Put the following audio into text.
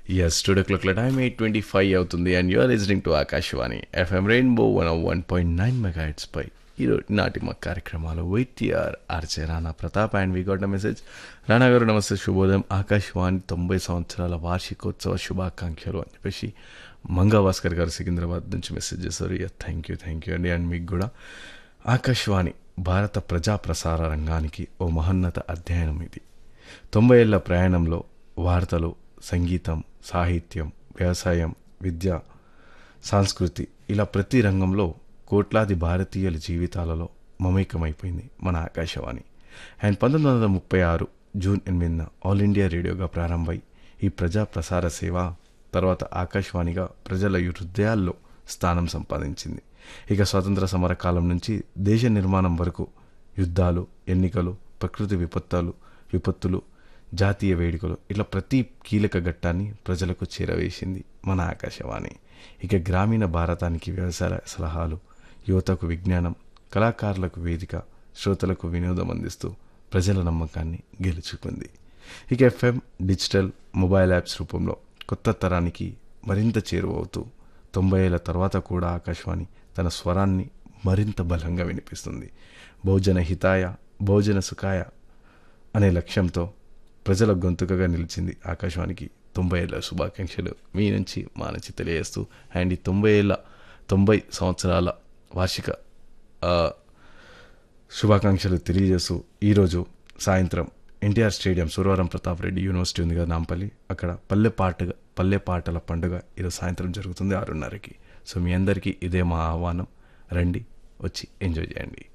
yes today క్లాక్ల time eight twenty five అవుతుంది and you're listening to Akashvani FM rainbow one one point nine mega పై ఈరోజు నాటి మా కార్యక్రమాలు వైటీఆర్ RJ Rana Pratap and we got message Rana గారు నమస్తే శుభోదయం ఆకాశవాణి తొంభై సంవత్సరాల వార్షికోత్సవ శుభాకాంక్షలు అని చెప్పేసి మంగా భాస్కర్ గారు సికింద్రాబాద్ నుంచి మెసేజ్ చేశారు yeah thank you thank you అండి అండ్ మీకు కూడా ఆకాశవాణి భారత ప్రజా ప్రసార రంగానికి ఓ మహోన్నత అధ్యయనం ఇది తొంభై ఏళ్ల ప్రయాణంలో వార్తలు సంగీతం సాహిత్యం వ్యవసాయం విద్య సంస్కృతి ఇలా ప్రతి రంగంలో కోట్లాది భారతీయుల జీవితాలలో మమేకమైపోయింది మన ఆకాశవాణి అండ్ పంతొమ్మిది వందల ముప్పై ఆరు జూన్ ఎనిమిదిన ఆల్ ఇండియా రేడియోగా ప్రారంభమై ఈ ప్రజా ప్రసార సేవ తర్వాత ఆకాశవాణిగా ప్రజల హృదయాల్లో స్థానం సంపాదించింది ఇక స్వాతంత్ర సమర కాలం నుంచి దేశ నిర్మాణం వరకు యుద్ధాలు ఎన్నికలు ప్రకృతి విపత్తులు విపత్తులు జాతీయ వేడుకలు ఇట్లా ప్రతి కీలక ఘట్టాన్ని ప్రజలకు చేరవేసింది మన ఆకాశవాణి ఇక గ్రామీణ భారతానికి వ్యవసాయ సలహాలు యువతకు విజ్ఞానం కళాకారులకు వేదిక శ్రోతలకు వినోదం అందిస్తూ ప్రజల నమ్మకాన్ని గెలుచుకుంది ఇక ఎఫ్ఎం డిజిటల్ మొబైల్ యాప్స్ రూపంలో కొత్త తరానికి మరింత చేరువవుతూ తొంభై ఏళ్ల తర్వాత కూడా ఆకాశవాణి తన స్వరాన్ని మరింత బలంగా వినిపిస్తుంది బహుజన హితాయ బహుజన సుఖాయ అనే లక్ష్యంతో ప్రజల గొంతుకగా నిలిచింది ఆకాశవాణికి తొంభై ఏళ్ళ శుభాకాంక్షలు మీ నుంచి మా నుంచి తెలియజేస్తూ అండ్ ఈ తొంభై ఏళ్ళ తొంభై సంవత్సరాల వార్షిక ఆ, శుభాకాంక్షలు తెలియజేస్తూ ఈరోజు సాయంత్రం NTR stadium Suravaram Pratap Reddy university ఉంది కదా నాంపల్లి అక్కడ పల్లె పాటగా పల్లె పాటల పండుగ ఈరోజు సాయంత్రం జరుగుతుంది ఆరున్నరకి సో మీ అందరికీ ఇదే మా ఆహ్వానం రండి వచ్చి ఎంజాయ్ చేయండి